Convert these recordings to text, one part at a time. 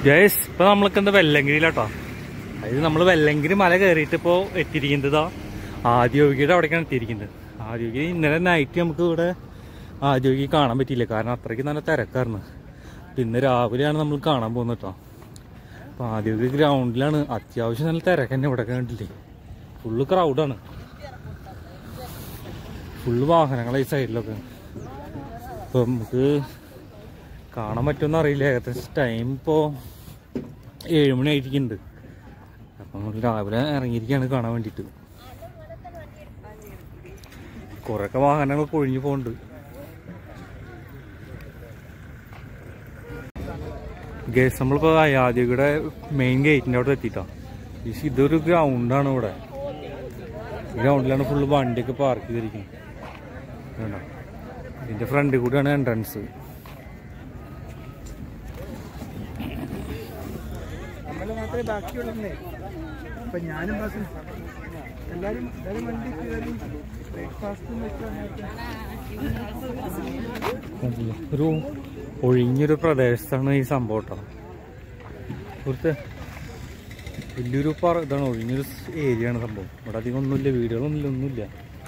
ജയസ് ഇപ്പൊ നമ്മൾക്ക് എന്താ വെല്ലങ്കിരിയിലാട്ടോ അതായത് നമ്മൾ വെല്ലങ്കിരി മല കയറിയിട്ട് ഇപ്പോൾ എത്തിയിരിക്കുന്നതാ ആദ്യോഗിയുടെ അവിടേക്കാണ് എത്തിയിരിക്കുന്നത് ആദ്യോഗിക ഇന്നലെ നൈറ്റ് നമുക്ക് ഇവിടെ ആദ്യോഗിക കാണാൻ പറ്റിയില്ല കാരണം അത്രയ്ക്ക് നല്ല തിരക്കായിരുന്നു അപ്പൊ ഇന്ന് രാവിലെയാണ് നമ്മൾ കാണാൻ പോകുന്നത് കേട്ടോ അപ്പൊ ആദ്യോഗിക ഗ്രൗണ്ടിലാണ് അത്യാവശ്യം നല്ല തിരക്ക് തന്നെ ഇവിടെ കണ്ടില്ലേ ഫുള്ള് ക്രൗഡാണ് ഫുള്ള് വാഹനങ്ങളെ ഈ സൈഡിലൊക്കെ ഇപ്പൊ നമുക്ക് കാണാൻ പറ്റുമെന്ന് അറിയില്ല ഏകദേശം ടൈം ഇപ്പോൾ ഏഴുമണി ആയിരിക്കുന്നുണ്ട് അപ്പം നമ്മൾ രാവിലെ ഇറങ്ങിയിരിക്കുകയാണ് കാണാൻ വേണ്ടിയിട്ട് കുറേയൊക്കെ വാഹനങ്ങൾ കൊഴിഞ്ഞു പോകുന്നുണ്ട് ഗേസ് നമ്മളിപ്പോൾ അയാദിയുടെ മെയിൻ ഗേറ്റിൻ്റെ അവിടെ എത്തിയിട്ടാ പക്ഷേ ഇതൊരു ഗ്രൗണ്ടാണ് ഇവിടെ ഗ്രൗണ്ടിലാണ് ഫുള്ള് വണ്ടിയൊക്കെ പാർക്ക് ചെയ്തിരിക്കുന്നത് വേണ്ട ഇതിൻ്റെ ഫ്രണ്ടിൽ കൂടിയാണ് എൻട്രൻസ് നമ്മൾ മാത്രമേ ബാക്കിയുള്ളേ അപ്പൊ ഞാനും ബസ് എല്ലാരും എല്ലാരും വണ്ടി കയറി ബ്രേക്ക്ഫാസ്റ്റും വെച്ച് കണ്ടില്ലേ? ഒരു ഒഴിഞ്ഞൊരു പ്രദേശത്താണ് ഈ സംഭവം കേട്ടോ ഇവിടുത്തെ വലിയൊരു പറ ഇതാണ് ഒഴിഞ്ഞൊരു ഏരിയ ആണ് സംഭവം ഇവിടെ അധികം ഒന്നുമില്ല വീടുകളൊന്നുമില്ല ഒന്നുമില്ല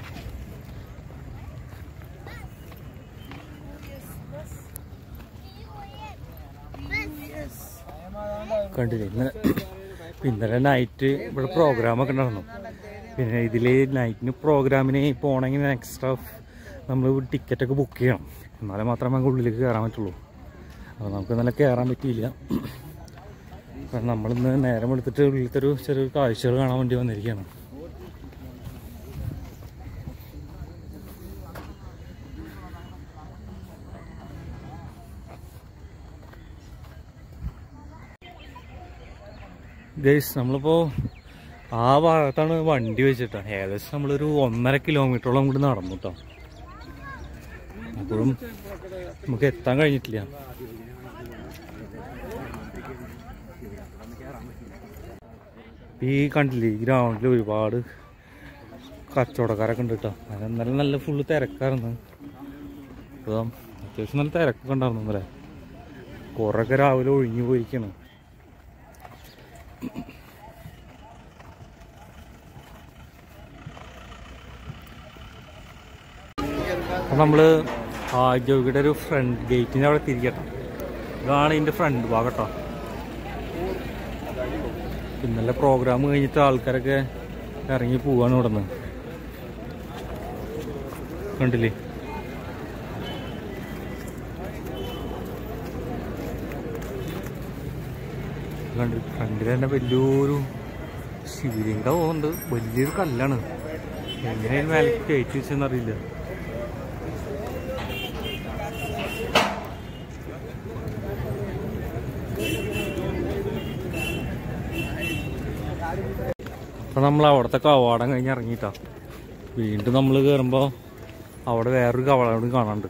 കണ്ടില്ലേ ഇന്നലെ ഇന്നലെ നൈറ്റ് ഇവിടെ പ്രോഗ്രാമൊക്കെ ഉണ്ടായിരുന്നു പിന്നെ ഇതിൽ നൈറ്റിന് പ്രോഗ്രാമിന് പോകണമെങ്കിൽ എക്സ്ട്രാ നമ്മൾ ടിക്കറ്റൊക്കെ ബുക്ക് ചെയ്യണം എന്നാലേ മാത്രമേ നമുക്ക് ഉള്ളിലേക്ക് കയറാൻ പറ്റുള്ളൂ അപ്പോൾ നമുക്ക് ഇന്നലെ കയറാൻ പറ്റിയില്ല കാരണം നമ്മളിന്ന് നേരം എടുത്തിട്ട് ഉള്ളിലത്തെ ഒരു ചെറിയ കാഴ്ചകൾ കാണാൻ വേണ്ടി വന്നിരിക്കുകയാണ് ഗൈസ് നമ്മളിപ്പോൾ ആ ഭാഗത്താണ് വണ്ടി വെച്ചിട്ടാ ഏകദേശം നമ്മളൊരു ഒന്നര കിലോമീറ്ററോളം കൂടി നടന്നു കേട്ടോ അപ്പോഴും നമുക്ക് എത്താൻ കഴിഞ്ഞിട്ടില്ല ഈ കണ്ടില്ലേ ഈ ഗ്രൗണ്ടിൽ ഒരുപാട് കച്ചവടക്കാരൊക്കെ ഉണ്ട് കേട്ടോ അത് ഇന്നലെ നല്ല ഫുള്ള് തിരക്കായിരുന്നു അപ്പോൾ അത്യാവശ്യം നല്ല തിരക്കൊക്കെ ഉണ്ടായിരുന്നു ഇന്നലെ കുറേയൊക്കെ രാവിലെ ഒഴിഞ്ഞു പോയിരിക്കണം അപ്പം നമ്മൾ ആദ്യോഗിയുടെ ഒരു ഫ്രണ്ട് ഗേറ്റിൻ്റെ അവിടെ തിരിക്കട്ടെ ഇതാണ് ഇതിൻ്റെ ഫ്രണ്ട് ഭാഗം കേട്ടോ ഇന്നലെ പ്രോഗ്രാം കഴിഞ്ഞിട്ട് ആൾക്കാരൊക്കെ ഇറങ്ങി പോവാണ് ഇവിടെ നിന്ന് കണ്ടില്ലേ കണ്ട് ഫ്രണ്ടിൽ തന്നെ വലിയൊരു ശിവലിംഗ പോകുന്നുണ്ട് വലിയൊരു കല്ലാണ് എങ്ങനെയാണ് മേലെ കയറ്റി വെച്ചെന്നറിയില്ല അപ്പൊ നമ്മൾ അവിടുത്തെ കവാടം കഴിഞ്ഞ് ഇറങ്ങിയിട്ടാ വീണ്ടും നമ്മൾ കയറുമ്പോ അവിടെ വേറൊരു കവാടം കാണാണ്ട്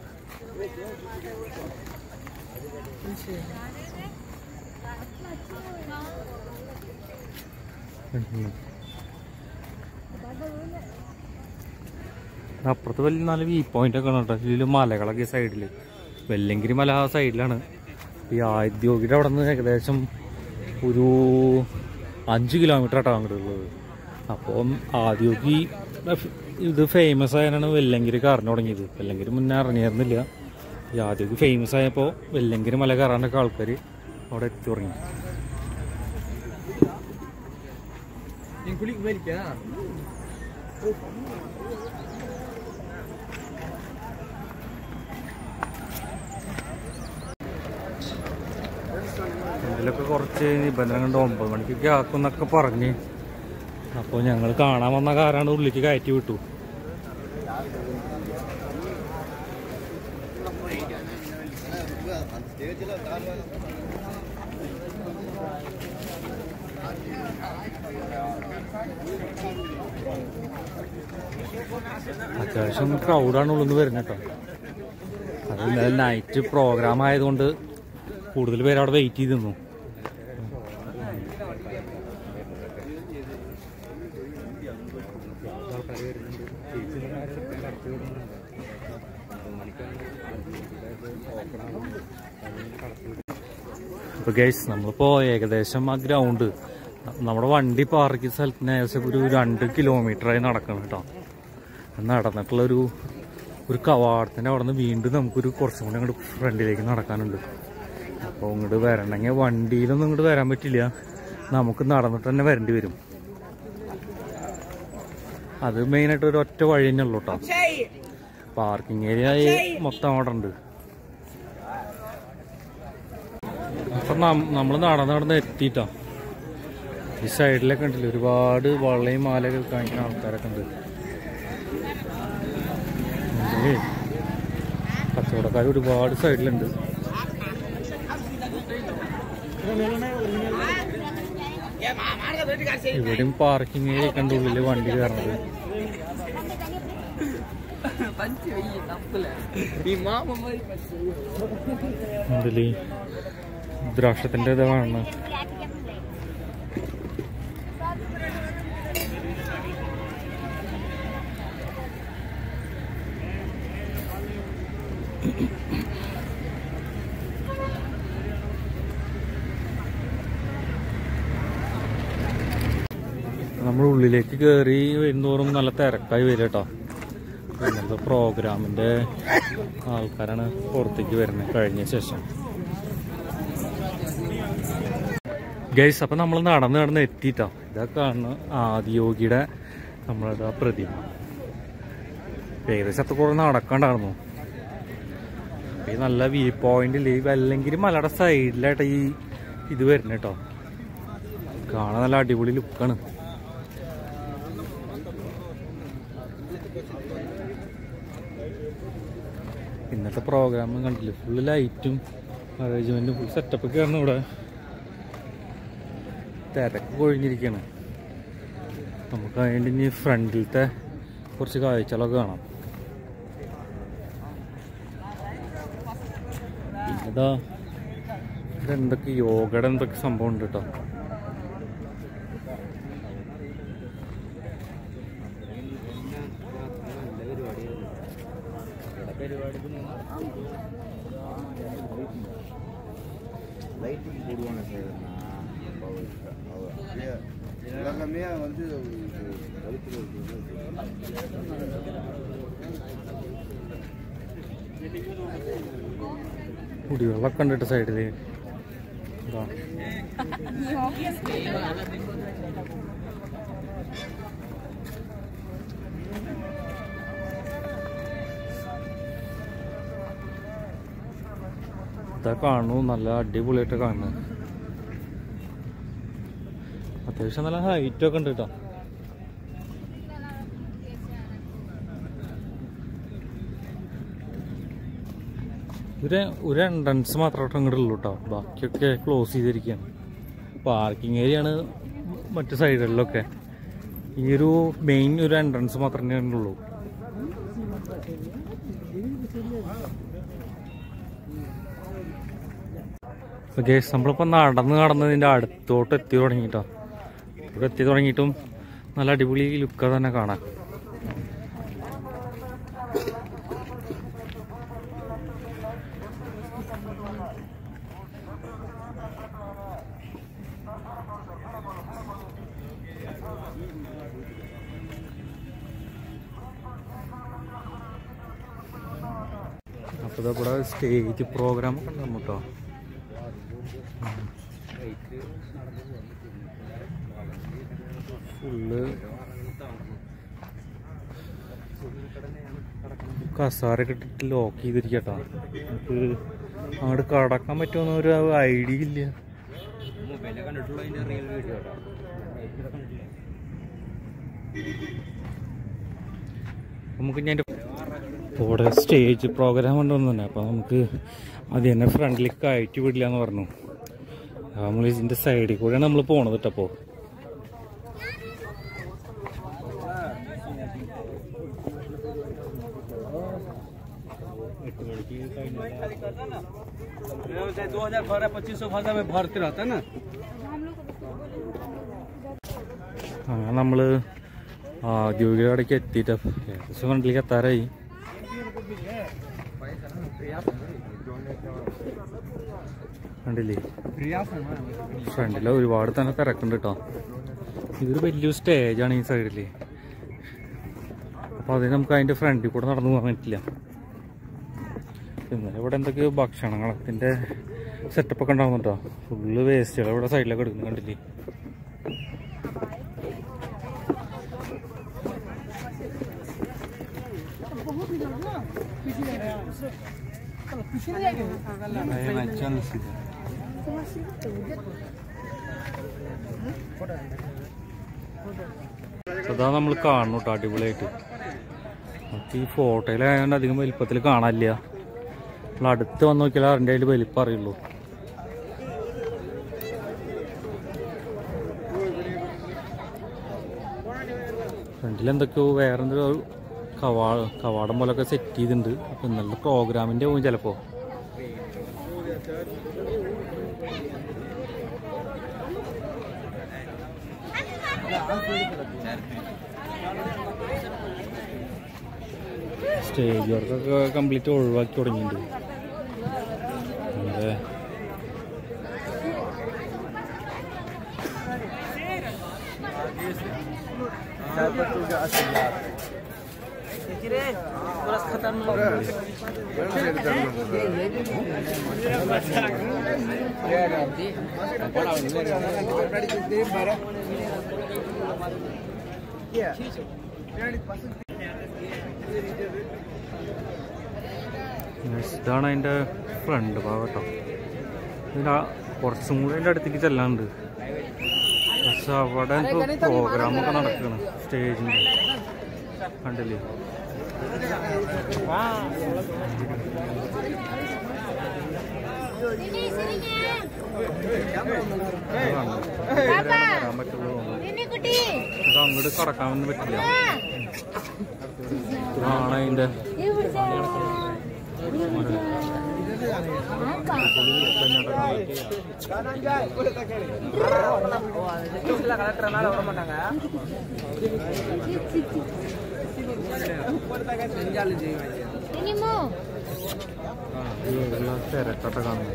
അപ്പുറത്ത് വലിയ നല്ല വ്യൂ പോയിന്റ് ഒക്കെ ഉണ്ട് കേട്ടോ ഇതിൽ മലകളൊക്കെ സൈഡില് വെല്ലങ്കിരി മല ആ സൈഡിലാണ് ഈ ആദ്യോഗിയുടെ അവിടെ നിന്ന് ഏകദേശം ഒരു അഞ്ച് കിലോമീറ്റർ ആട്ടോ അങ്ങോട്ട് ഉള്ളത് അപ്പം ആദ്യമൊക്കെ ഇത് ഫേമസ് ആയാണ് വെല്ലങ്കിരി കയറാൻ തുടങ്ങിയത് വെല്ലങ്കിരി മുന്നേ അറിഞ്ഞിരുന്നില്ല ഈ ആദ്യമൊക്കെ ഫേമസ് ആയപ്പോൾ വെല്ലങ്കിരി മല കയറാനൊക്കെ ആൾക്കാർ അവിടെ എത്തി തുടങ്ങി കുളി വലിക്കാ ഇതിലൊക്കെ കുറച്ച് നിബന്ധന കണ്ട് ഒമ്പത് മണിക്കൊക്കെ ആക്കും എന്നൊക്കെ പറഞ്ഞ് അപ്പോൾ ഞങ്ങൾ കാണാൻ വന്ന കാറാണ് ഉള്ളിലേക്ക് കയറ്റി വിട്ടു അത്യാവശ്യം ക്രൗഡാണ് ഉള്ളിൽ നിന്ന് വരുന്നത് കേട്ടോ അത് ഇന്നലെ നൈറ്റ് പ്രോഗ്രാം ആയതുകൊണ്ട് കൂടുതൽ പേര് അവിടെ വെയിറ്റ് ചെയ്ത് നിന്നു അപ്പോൾ ഗൈസ് നമ്മളിപ്പോൾ ഏകദേശം ആ ഗ്രൗണ്ട് നമ്മുടെ വണ്ടി പാർക്ക് ചെയ്ത സ്ഥലത്തിന് ഏകദേശം ഒരു രണ്ട് കിലോമീറ്ററായി നടക്കണം കേട്ടോ നടന്നിട്ടുള്ളൊരു ഒരു കവാടത്തിൻ്റെ അവിടെ നിന്ന് വീണ്ടും നമുക്കൊരു കുറച്ചും കൂടി അങ്ങോട്ട് ഫ്രണ്ടിലേക്ക് നടക്കാനുണ്ട് അപ്പോൾ ഇങ്ങോട്ട് വരണമെങ്കിൽ വണ്ടിയിലൊന്നും ഇങ്ങോട്ട് വരാൻ പറ്റില്ല നമുക്ക് നടന്നിട്ട് തന്നെ വരേണ്ടി വരും അത് മെയിനായിട്ട് ഒരു ഒറ്റ വഴി തന്നെ ഉള്ളൂ കേട്ടോ പാർക്കിംഗ് ഏരിയ മൊത്തം അവിടെ ഉണ്ട് അപ്പൊ നമ്മൾ നടന്ന് നടന്ന് എത്തിയിട്ടോ ഈ സൈഡിലൊക്കെ ഉണ്ടല്ലോ ഒരുപാട് വള്ളയും മാലയൊക്കെ കാണിക്കുന്ന ആൾക്കാരൊക്കെ ഉണ്ട് ഏയ്, കച്ചവടക്കാർ ഒരുപാട് സൈഡിലുണ്ട് ഇവിടെയും പാർക്കിംഗ് ഏരിയ കണ്ട ഉള്ളില് വണ്ടി കയറണത് ഇതില് ദ്രാക്ഷത്തിന്റെ ഇത് കാണുന്നത് നമ്മൾ ഉള്ളിലേക്ക് കയറി വരുന്നതോറും നല്ല തിരക്കായി വരും കേട്ടോ ഇന്നത്തെ പ്രോഗ്രാമിന്റെ ആൾക്കാരാണ് പുറത്തേക്ക് വരുന്നത് കഴിഞ്ഞ ശേഷം ഗൈസ് അപ്പൊ നമ്മൾ നടന്ന് നടന്ന് എത്തിട്ടോ ഇതാ കാണുന്ന ആദിയോഗിയുടെ നമ്മളുടെ ആ പ്രതിമ ഏകദേശം അത്ര കുറെ നടക്കണ്ടായിരുന്നു അപ്പൊ ഈ നല്ല വ്യൂ പോയിന്റിൽ ഈ വെല്ലങ്കിരി മലയുടെ സൈഡിലായിട്ട് ഈ ഇത് വരുന്നത് കേട്ടോ കാണാൻ നല്ല അടിപൊളി ലുക്കാണ് ഇന്നത്തെ പ്രോഗ്രാം കണ്ടില്ലേ ഫുള്ള് ലൈറ്റും അറേഞ്ച്മെന്റും ഫുൾ സെറ്റപ്പ് ഒക്കെ ആണ് ഇവിടെ തിരക്ക് കൊഴിഞ്ഞിരിക്കുകയാണ് നമുക്ക് അതിൻ്റെ ഇനി ഫ്രണ്ടിലത്തെ കുറച്ച് കാഴ്ചകളൊക്കെ കാണാം പിന്നെതാ ഇതെന്തൊക്കെ യോഗയുടെ എന്തൊക്കെ സംഭവം ഉണ്ട് കേട്ടോ லைட்டிங் போடுவாங்க சார் நான் எல்லாமே வந்து கழுத்தில் കുടിവെള്ളമൊക്കെ ഉണ്ട് കേട്ടോ സൈഡിൽ ഇതാ ഇതാ കാണുന്നു നല്ല അടിപൊളിയായിട്ട് കാണുന്നു അത്യാവശ്യം നല്ല ഹൈറ്റ് ഒക്കെ ഉണ്ട് കേട്ടോ ഒരു ഒരു എൻട്രൻസ് മാത്രമായിട്ട് അങ്ങോട്ട് ഉള്ളൂ കേട്ടോ ബാക്കിയൊക്കെ ക്ലോസ് ചെയ്തിരിക്കുകയാണ് പാർക്കിംഗ് ഏരിയ ആണ് മറ്റു സൈഡുകളിലൊക്കെ ഈ ഒരു മെയിൻ ഒരു എൻട്രൻസ് മാത്രമേ ഉള്ളൂ ഗേസ് നമ്മളിപ്പോൾ നടന്ന് നടന്നതിൻ്റെ അടുത്തോട്ട് എത്തി തുടങ്ങിട്ടോ ഇവിടെ എത്തി തുടങ്ങിയിട്ടും നല്ല അടിപൊളി ലുക്ക് തന്നെ കാണാം അപ്പോൾ ഇതാ ഇവിടെ സ്റ്റേജ് പ്രോഗ്രാം ഒക്കെ ഉണ്ടാവും കേട്ടോ ഫുള്ള് കസാരൊക്കെ ഇട്ടിട്ട് ലോക്ക് ചെയ്തിരിക്കട്ടോ നമുക്ക് അങ്ങോട്ട് കടക്കാൻ പറ്റുമെന്ന് ഒരു ഐഡിയ ഇല്ല നമുക്ക് ഞാൻ ഇവിടെ സ്റ്റേജ് പ്രോഗ്രാം ഉണ്ടെന്ന് അപ്പോൾ നമുക്ക് അത് തന്നെ ഫ്രണ്ടിലേക്ക് കയറ്റി വിടില്ല എന്ന് പറഞ്ഞു നമ്മൾ ഇതിൻ്റെ സൈഡിൽ കൂടെയാണ് നമ്മൾ പോണത് കേട്ടപ്പോൾ दो हजार बारह पच्चीस सौ भाषा में भरते रहता है ना അങ്ങനെ നമ്മൾ ദ്യോഗിയുടെ അവിടേക്ക് എത്തിയിട്ട് ഏകദേശം ഫ്രണ്ടിലേക്ക് എത്താറായി കണ്ടില്ലേ ഫ്രണ്ടിൽ ഒരുപാട് തന്നെ തിരക്കുണ്ട് കേട്ടോ ഇതൊരു വലിയൊരു സ്റ്റേജാണ് ഈ സൈഡിൽ അപ്പോൾ അതിന് നമുക്ക് അതിൻ്റെ ഫ്രണ്ടിൽ കൂടെ നടന്നു പോകാൻ പറ്റില്ല ഇന്നലെ ഇവിടെ എന്തൊക്കെയോ ഭക്ഷണങ്ങളത്തിൻ്റെ സെറ്റപ്പൊക്കെ ഉണ്ടാവും കേട്ടോ ഫുള്ള് വേസ്റ്റുകൾ ഇവിടെ സൈഡിലൊക്കെ എടുക്കുന്നു കണ്ടില്ലേ അതാ നമ്മൾ കാണുന്നു കേട്ടോ അടിപൊളിയായിട്ട് നമുക്ക് ഈ ഫോട്ടോയിലായതുകൊണ്ട് അധികം വലിപ്പത്തിൽ കാണാനില്ല നമ്മൾ അടുത്ത് വന്ന് നോക്കിയാൽ അതിൻ്റെ അതിൽ വലിപ്പം അറിയുള്ളൂ ഫ്രണ്ടിൽ എന്തൊക്കെയോ വേറെ എന്തോ കവാ കവാടം പോലൊക്കെ സെറ്റ് ചെയ്തിട്ടുണ്ട് അപ്പം ഇന്നലത്തെ പ്രോഗ്രാമിൻ്റെ പോകും ചിലപ്പോൾ സ്റ്റേജ് വർക്കൊക്കെ കംപ്ലീറ്റ് ഒഴിവാക്കി തുടങ്ങിയിട്ടുണ്ട് അതെ Yes, ഇതാണ് അതിൻ്റെ ഫ്രണ്ട് ഭാഗം കേട്ടോ ഇതിന് ആ കുറച്ചും കൂടി അതിൻ്റെ അടുത്തേക്ക് ചെല്ലാണ്ട് പക്ഷെ അവിടെ എന്തോ പ്രോഗ്രാമൊക്കെ നടക്കുകയാണ് സ്റ്റേജിൻ്റെ കണ്ടില്ലേ ഇത് കാണണം. വരാൻ പറ്റുള്ളൂ തോന്നുന്നു. ഇത് അങ്ങോട്ട് കടക്കാനൊന്നും പറ്റില്ല ഇതാണ് അതിൻ്റെ തിരക്കട്ട കാണുന്നത്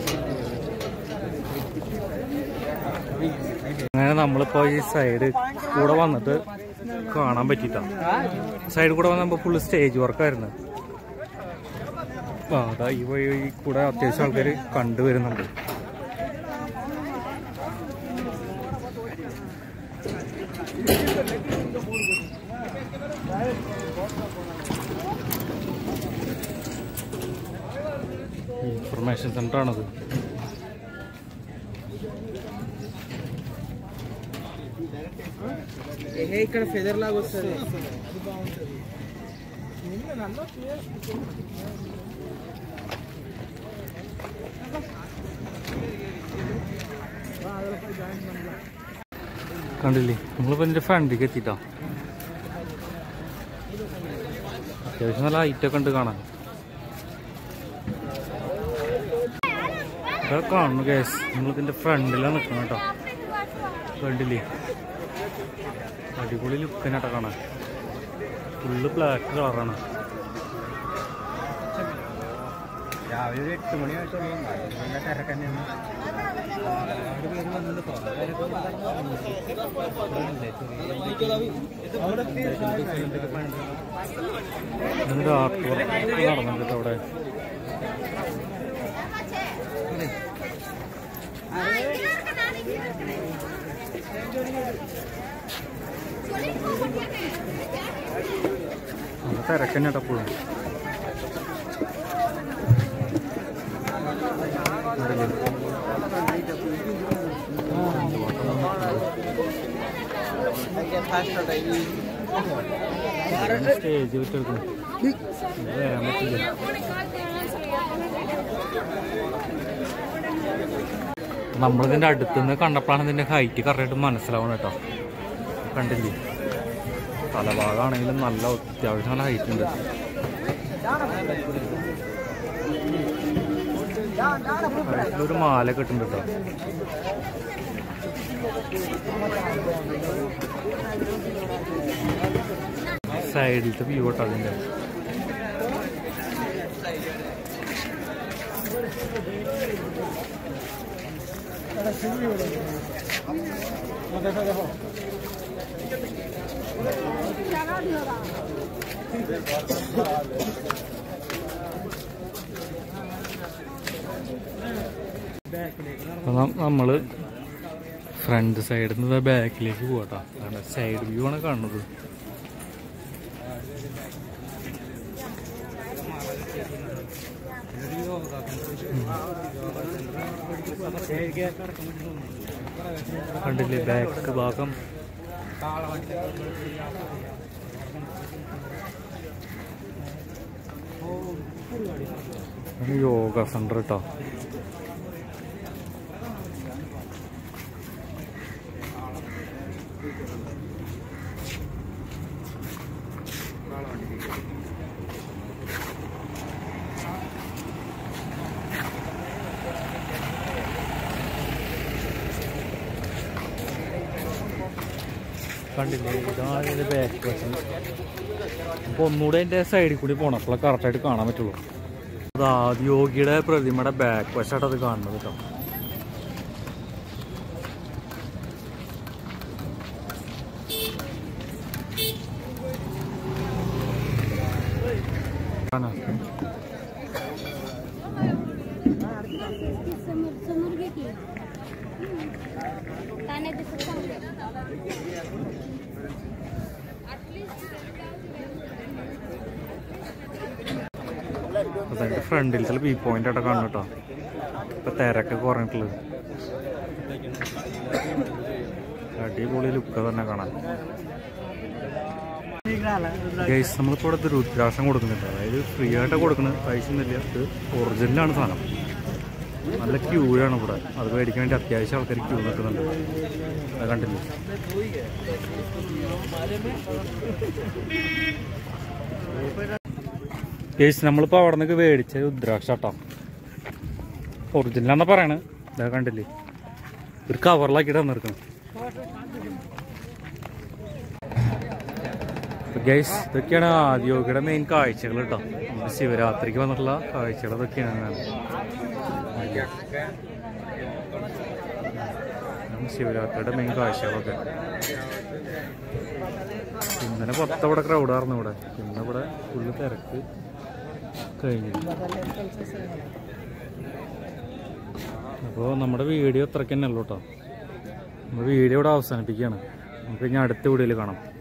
അങ്ങനെ നമ്മളിപ്പോ ഈ സൈഡ് കൂടെ വന്നിട്ട് കാണാൻ പറ്റിട്ടാ സൈഡ് കൂടെ വന്നപ്പോ ഫുള്ള് സ്റ്റേജ് വർക്കായിരുന്നു ആ അതാ ഈ വഴി ഈ കൂടെ അത്യാവശ്യം ആൾക്കാർ കണ്ടുവരുന്നുണ്ട് ഇൻഫർമേഷൻ സെന്റർ ആണത് ఇక్కడ ఫెదర్ లాగా వస్తుంది കണ്ടില്ലേ നമ്മളിപ്പോ എന്റെ ഫ്രണ്ടിലേക്ക് എത്തിട്ടാ അത്യാവശ്യം നല്ല ഹൈറ്റൊക്കെ ഉണ്ട് കാണാൻ ഇവിടെ കാണുന്നു കേസ് നമ്മളിതിന്റെ ഫ്രണ്ടിലാണ് നിൽക്കണം കേട്ടോ ഫ്രണ്ടില്ലേ അടിപൊളി ലുക്കിനാട്ടോ കാണാൻ ഫുള്ള് ബ്ലാക്ക് കളറാണ് രാവിലെ ഒരു എട്ട് മണി നല്ല തിരക്ക് തന്നെയാണ് ഇതിന്റെ ആർട്ട് വർക്ക് നടന്നിട്ട് കേട്ടോ അവിടെ നല്ല തിരക്കന്നെ കേട്ടോ എപ്പോഴും സ്റ്റേജ് വിട്ടെടുക്കണം വരാൻ പറ്റില്ല നമ്മളിതിന്റെ അടുത്തുനിന്ന് കണ്ടപ്പോഴാണ് ഇതിന്റെ ഹൈറ്റ് കറക്റ്റായിട്ട് മനസ്സിലാവണം കേട്ടോ കണ്ടില്ലേ തലഭാഗമാണെങ്കിലും നല്ല അത്യാവശ്യം നല്ല ഹൈറ്റ് ഉണ്ട് ഒരു മാല കെട്ടുണ്ട് കേട്ടോ സൈഡിലത്തെ വ്യൂ കേട്ടോ അതിന്റെ അപ്പൊ നം- നമ്മള് ഫ്രണ്ട് സൈഡിൽ നിന്ന് ബാക്കിലേക്ക് പോകട്ടോ കാരണം സൈഡ് വ്യൂ ആണ് കാണുന്നത് കണ്ടില്ലേ ബാക്ക് ഭാഗം ഒരു യോഗ സെന്റർ കേട്ടോ കണ്ടില്ലേ ഇതാണ് ഇതിന്റെ ബാക്ക് വശം അപ്പൊ ഒന്നുകൂടെ അതിന്റെ സൈഡിൽ കൂടി പോണം അപ്പോഴേ കറക്റ്റായിട്ട് കാണാൻ പറ്റുള്ളൂ അത് ആദിയോഗിയുടെ പ്രതിമയുടെ ബാക്ക് വശമായിട്ട് അത് കാണുന്നത് കേട്ടോ കാണാം. समोर समोर घे की पाण्यात दिसत चांगलं അപ്പൊ അതിന്റെ ഫ്രണ്ടിലത്തെ വ്യൂ പോയിന്റ് ആയിട്ട് കാണും കേട്ടോ ഇപ്പൊ തിരക്ക് കുറഞ്ഞിട്ടുള്ളത് അടിപൊളി ലുക്ക് തന്നെ കാണാൻ ഗൈസ് നമ്മളിപ്പോൾ ഇവിടെ രുദ്രാക്ഷം കൊടുക്കുന്നുണ്ട് അതായത് ഫ്രീ ആയിട്ട് കൊടുക്കുന്നത് പൈസ ഒന്നുമില്ല ഇത് ഒറിജിനലാണ് സാധനം നല്ല ക്യൂ ആണ് ഇവിടെ അത് മേടിക്കാൻ വേണ്ടി അത്യാവശ്യം ആൾക്കാർ ക്യൂ നിൽക്കുന്നുണ്ട് അത് കണ്ടില്ലേ ഗൈസ് നമ്മളിപ്പോൾ അവിടെ നിന്നൊക്കെ മേടിച്ച രുദ്രാക്ഷ കേട്ടോ ഒറിജിനലാന്നാ പറയണേ ഇതാ കണ്ടില്ലേ ഒരു കവറിലാക്കിയിട്ട് തന്നിരിക്കണം ഗൈസ് ഇതൊക്കെയാണ് ആദ്യോഗിയുടെ മെയിൻ കാഴ്ചകൾ കേട്ടോ നമുക്ക് ശിവരാത്രിക്ക് വന്നിട്ടുള്ള കാഴ്ചകൾ ഇതൊക്കെയാണ് ഇതാണ് ശിവരാത്രിയുടെ മെയിൻ കാഴ്ചകളൊക്കെ ഇന്നലെ പത്ത് ഇവിടെ ക്രൗഡായിരുന്നു ഇവിടെ ഇന്ന് ഇവിടെ ഫുള്ള് തിരക്ക് കഴിഞ്ഞു അപ്പോൾ നമ്മുടെ വീഡിയോ അത്രയ്ക്ക് തന്നെ ഉള്ളൂ കേട്ടോ നമ്മുടെ വീഡിയോ ഇവിടെ അവസാനിപ്പിക്കുകയാണ് നമുക്ക് ഇനി അടുത്ത വീഡിയോയിൽ കാണാം